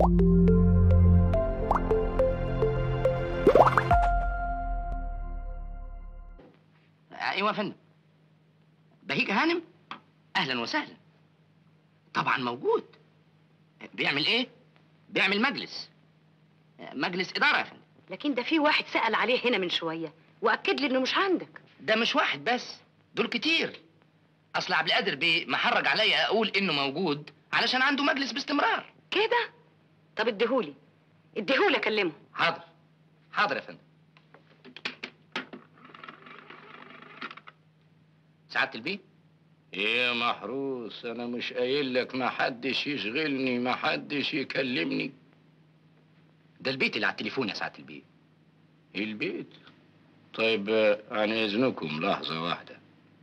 ايوه يا فندم بهيج هانم اهلا وسهلا طبعا موجود بيعمل ايه بيعمل مجلس مجلس اداره يا فندم لكن ده في واحد سأل عليه هنا من شوية وأكد لي إنه مش عندك ده مش واحد بس دول كتير اصل عبد القادر بيه محرج عليا اقول انه موجود علشان عنده مجلس باستمرار كده طب اديهولي اديهولي أكلمه حاضر حاضر يا فندم سعادة البيه ايه يا محروس انا مش قايل لك ما حدش يشغلني ما حدش يكلمني ده البيت اللي على التليفون يا سعادة البيه البيت طيب آه، عن اذنكم لحظة واحدة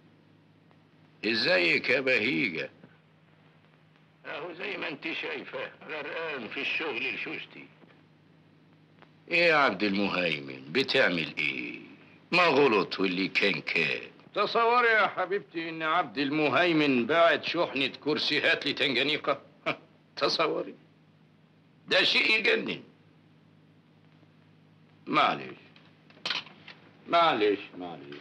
ازيك يا بهيجة اهو زي ما انت شايفة غرقان في الشغل الشوشتي ايه يا عبد المهيمن بتعمل ايه ما غلط واللي كان كان تصوري يا حبيبتي ان عبد المهيمن باعت شحنة كرسيهات لتنجانيقة تصوري ده شيء يجنن معلش معلش معلش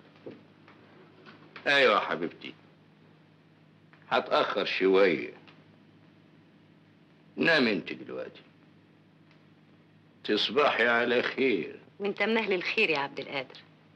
ايوه يا حبيبتي هتأخر شوية نام انت دلوقتي تصبحي على خير وأنت من أهل الخير يا عبد القادر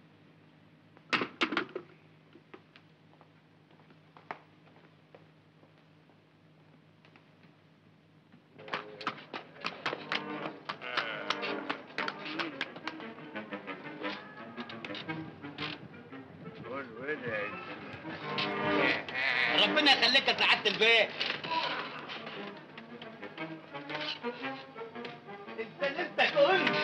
ربنا يخليك يا سعادة البيه انت لسه كنت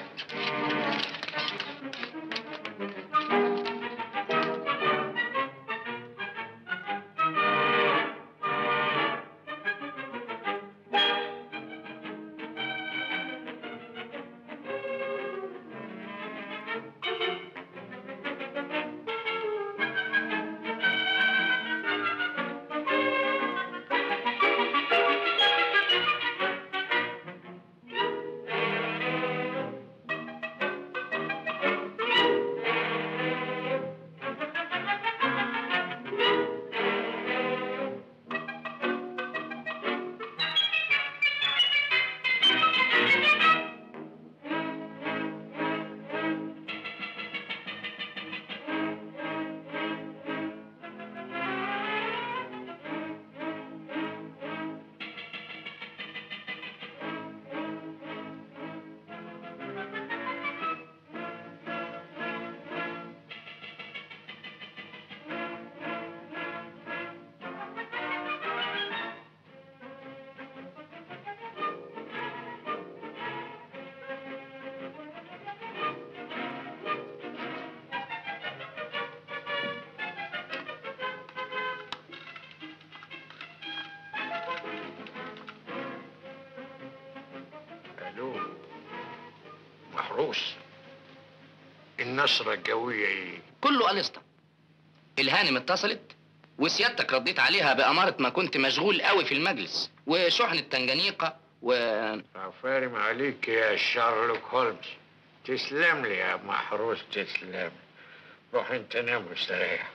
الو محروس النصرة الجوية ايه؟ كله قلصته الهانم اتصلت وسيادتك رديت عليها بأمارة ما كنت مشغول قوي في المجلس وشحنة تنجانيقة و عفارم عليك يا شارلوك هولمز تسلم لي يا محروس تسلم روح انت نام واستريح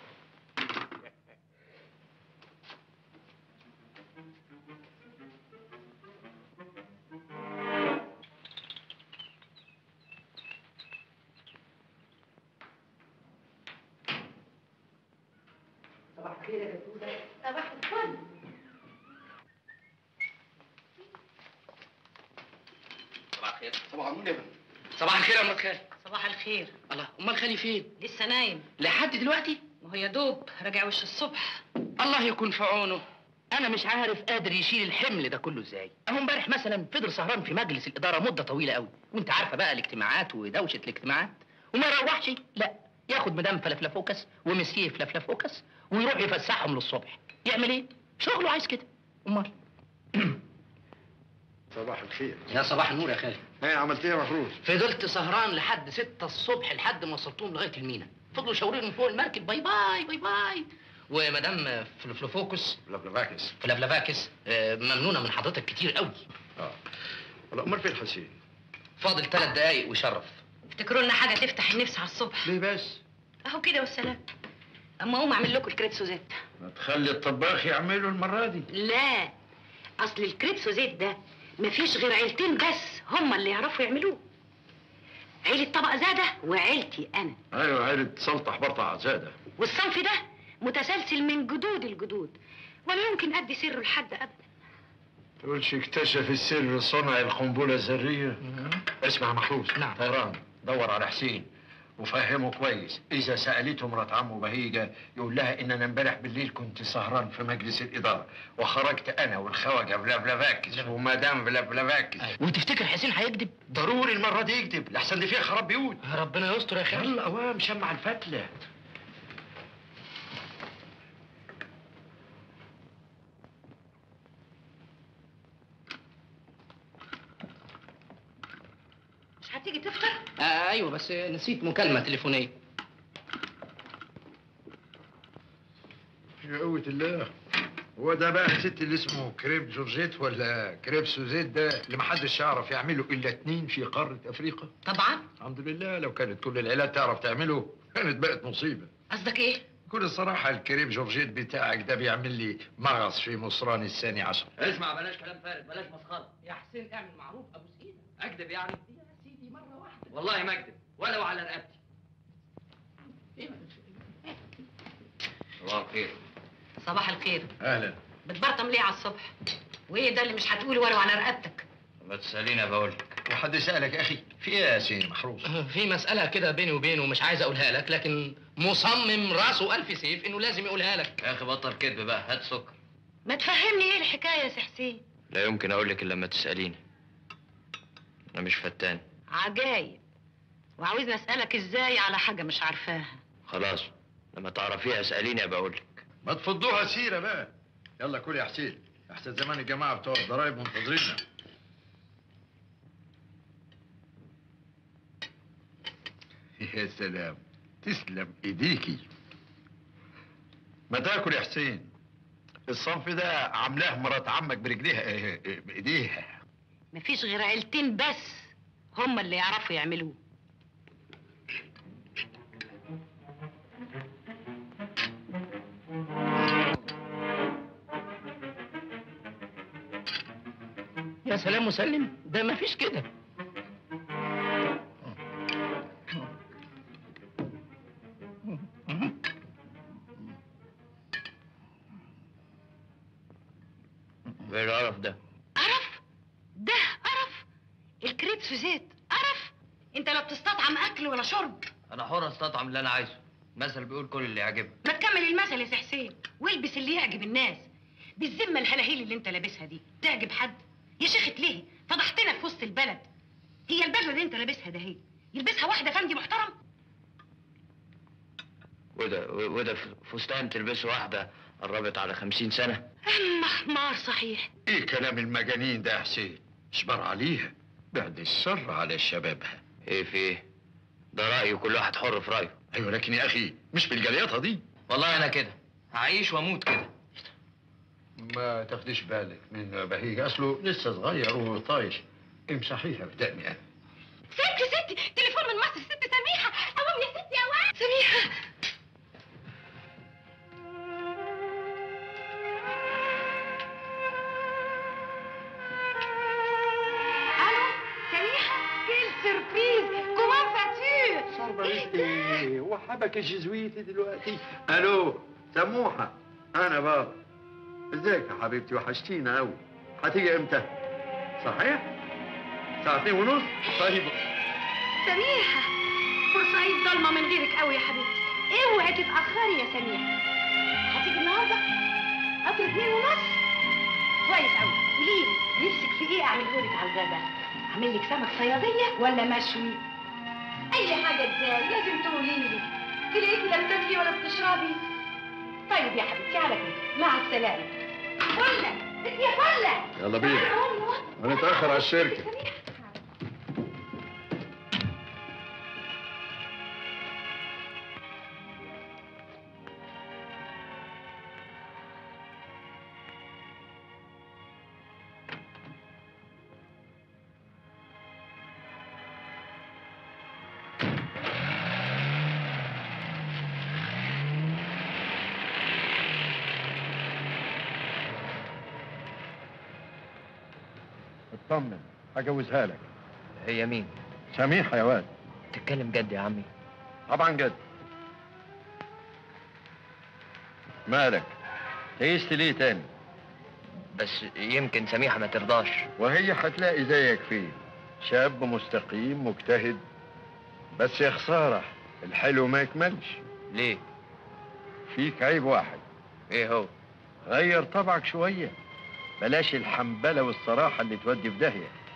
صباح الخير يا جدودة صباح الفل صباح الخير صباح النور يا فندم صباح الخير يا أم خالي صباح الخير الله أمال خالي فين؟ لسه نايم لحد دلوقتي؟ ما هو يا دوب راجع وش الصبح الله يكون في عونه انا مش عارف قادر يشيل الحمل ده كله ازاي اهو امبارح مثلا فضل سهران في مجلس الاداره مده طويله قوي وانت عارفه بقى الاجتماعات ودوشه الاجتماعات وما يروحش لا ياخد مدام فلافلافوكس ومسيه فلافلافوكس ويروح يفسحهم للصبح يعمل ايه شغله عايز كده امال صباح الخير يا صباح النور يا خالد ايه عملت ايه يا محروس فضلت سهران لحد ستة الصبح لحد ما وصلتهم لغايه المينا فضلوا شاورين من فوق المركب باي باي باي باي ومدام فلافلافوكس لافلافاكس فلافلافاكس آه، ممنونه من حضرتك كتير قوي اه لا امال فين حسين فاضل ثلاث دقايق وشرف افتكروا لنا حاجه تفتح النفس على الصبح ليه بس اهو كده والسلام اما اقوم اعمل لكم الكريتسو زيت ما تخلي الطباخ يعمله المره دي لا اصل الكريتسو زيت ده مفيش غير عيلتين بس هما اللي يعرفوا يعملوه عيلة طبق زادة وعيلتي أنا ايوه عيلة سلطح برطع زاده والصنف ده متسلسل من جدود الجدود ولا يمكن أدي سره لحد أبدا تقولش اكتشف السر صنع القنبله الذريه اسمع محروس نعم. طيران دور على حسين وفهمه كويس اذا سالته مرات عمه بهيجه يقول لها ان انا امبارح بالليل كنت سهران في مجلس الاداره وخرجت انا والخواجه بلافلافاكس ومدام بلافلافاكس وتفتكر حسين هيكذب ضروري المره دي يكذب لحسن دي فيها خراب بيوت ربنا يستر يا خالد يلا قوام شمع الفتله مش هتيجي تفطر؟ آه ايوه بس نسيت مكالمه تليفونيه يا قوة الله هو ده بقى الست اللي اسمه كريب جورجيت ولا كريب سوزيت ده اللي محدش يعرف يعمله الا اتنين في قارة افريقيا طبعا الحمد لله لو كانت كل العيلات تعرف تعمله كانت بقت مصيبة قصدك إيه؟ كل الصراحة الكريب جورجيت بتاعك ده بيعمل لي مغص في مصران الثاني عشر اسمع بلاش كلام فارغ بلاش مسخره يا حسين اعمل معروف ابو سيدة اكذب يعني يا سيدي مره واحده والله ما اكذب ولو على رقبتي إيه؟ صباح الخير صباح الخير اهلا بتبرطم ليه على الصبح؟ وإيه ده اللي مش هتقوله ولو على رقبتك؟ ما تساليني بقول لك وحد سألك يا اخي في ايه يا سيدي محروس في مسألة كده بيني وبينه مش عايز أقولها لك لكن مصمم راسه ألف سيف إنه لازم يقولها لك يا اخي بطل كذب بقى هات سكر ما تفهمني إيه الحكاية يا سي حسين؟ لا يمكن اقول لك الا لما تساليني انا مش فتان عجايب وعاوزني أسألك إزاي على حاجة مش عارفاها خلاص لما تعرفيها اساليني ابقى اقول لك ما تفضوها سيرة بقى يلا كل يا حسين احسن زمان الجماعة بتوع الضرايب منتظريننا يا سلام تسلم ايديكي ما تاكل يا حسين الصنف ده عاملاه مرات عمك برجليها اه، اه، بايديها مفيش غير عيلتين بس هما اللي يعرفوا يعملوه يا سلام مسلم ده ما فيش كده ايه القرف ده قرف ده قرف الكريتس زيت قرف انت لا بتستطعم اكل ولا شرب انا حر استطعم اللي انا عايزه مثل بيقول كل اللي يعجبك ما تكمل المثل يا سي حسين والبس اللي يعجب الناس بالذمه الهلاهيل اللي انت لابسها دي تعجب حد يا شيخة ليه فضحتنا في وسط البلد هي البدله اللي انت لابسها ده هي يلبسها واحده فندي محترم وده وده فستان تلبسه واحده قربت على خمسين سنه اما حمار صحيح ايه كلام المجانين ده يا حسين اصبر عليها بعد الشر على شبابها ايه في ايه ده رايه كل واحد حر في رايه ايوه لكن يا اخي مش بالجليطه دي والله انا كده هعيش واموت كده ما تاخديش بالك من بهيج اصله لسه صغير وطايش امسحيها بدقني انا ستي ستي تليفون من مصر ست سميحه قوم يا ستي قوم سميحه الو سميحه كيل سربريز كومون فاتور صار ايه وحبك الجزويتي دلوقتي الو سموحه انا بابا ازيك يا حبيبتي وحشتينا قوي هتيجي امتى صحيح ساعتين ونص طيب سميحه بورسعيد ضلمه من غيرك قوي يا حبيبتي اوعي تتاخري يا سميحه هتيجي النهارده قطر اتنين ونص كويس قوي قولي لي نفسك في ايه اعمله لك على الغدا اعمل لك سمك صياديه ولا مشوي اي حاجه ازاي لازم تقولي لي تلاقيكي لا بتاكلي ولا بتشربي طيب يا حبيبتي على كده مع السلامه فله انت يا فله يلا بينا هنتاخر على الشركه اطمن هجوزها لك هي مين سميحة يا واد تتكلم جد يا عمي طبعا جد مالك تيست ليه تاني بس يمكن سميحة ما ترضاش وهي هتلاقي زيك فيه شاب مستقيم مجتهد بس يا خسارة الحلو ما يكملش ليه فيك عيب واحد ايه هو غير طبعك شوية بلاش الحنبلة والصراحة اللي تودي في داهية